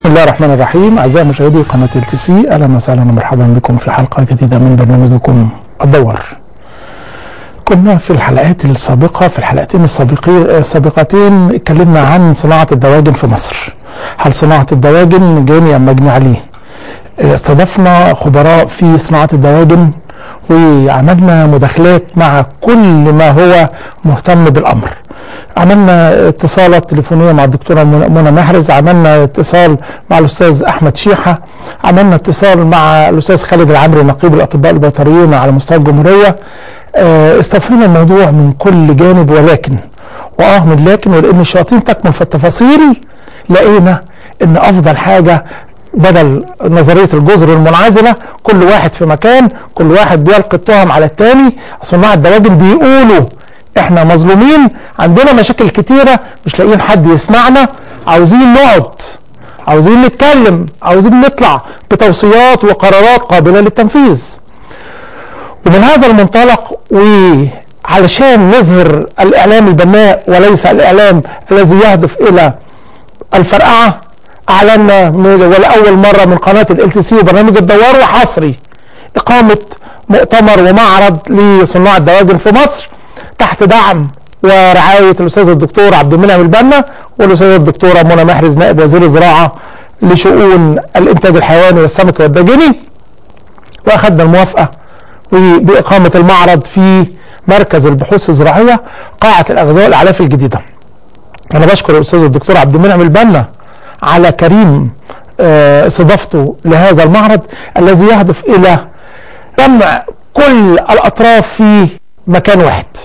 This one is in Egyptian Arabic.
بسم الله الرحمن الرحيم أعزائي مشاهدي قناة ال تي سي أهلا وسهلا ومرحبا بكم في حلقة جديدة من برنامجكم الدوار. كنا في الحلقات السابقة في الحلقتين السابقين السابقتين اتكلمنا عن صناعة الدواجن في مصر. هل صناعة الدواجن جاني أم مجني عليه؟ استضفنا خبراء في صناعة الدواجن وعملنا مداخلات مع كل ما هو مهتم بالامر عملنا اتصالات تليفونيه مع الدكتوره منى محرز عملنا اتصال مع الاستاذ احمد شيحه عملنا اتصال مع الاستاذ خالد العمري نقيب الاطباء البيطريين على مستوى الجمهوريه استفينا الموضوع من كل جانب ولكن واه من لكن ولان الشياطين تكمن في التفاصيل لقينا ان افضل حاجه بدل نظريه الجزر المنعزله كل واحد في مكان كل واحد بيلقي التهم على التاني صناع الدواجن بيقولوا احنا مظلومين عندنا مشاكل كتيره مش لاقيين حد يسمعنا عاوزين نقعد عاوزين نتكلم عاوزين نطلع بتوصيات وقرارات قابله للتنفيذ ومن هذا المنطلق وعلشان نظهر الاعلام البناء وليس الاعلام الذي يهدف الى الفرقعه اعلنا ولاول مره من قناه ال تي سي وبرنامج الدوار وحصري اقامه مؤتمر ومعرض لصناع الدواجن في مصر تحت دعم ورعايه الاستاذ الدكتور عبد المنعم البنا والاستاذه الدكتوره منى محرز نائب وزير الزراعه لشؤون الانتاج الحيواني والسمك والدجني واخذنا الموافقه باقامه المعرض في مركز البحوث الزراعيه قاعه الاغذيه والاعلاف الجديده. انا بشكر الاستاذ الدكتور عبد المنعم البنا على كريم استضافته لهذا المعرض الذي يهدف الى جمع كل الاطراف في مكان واحد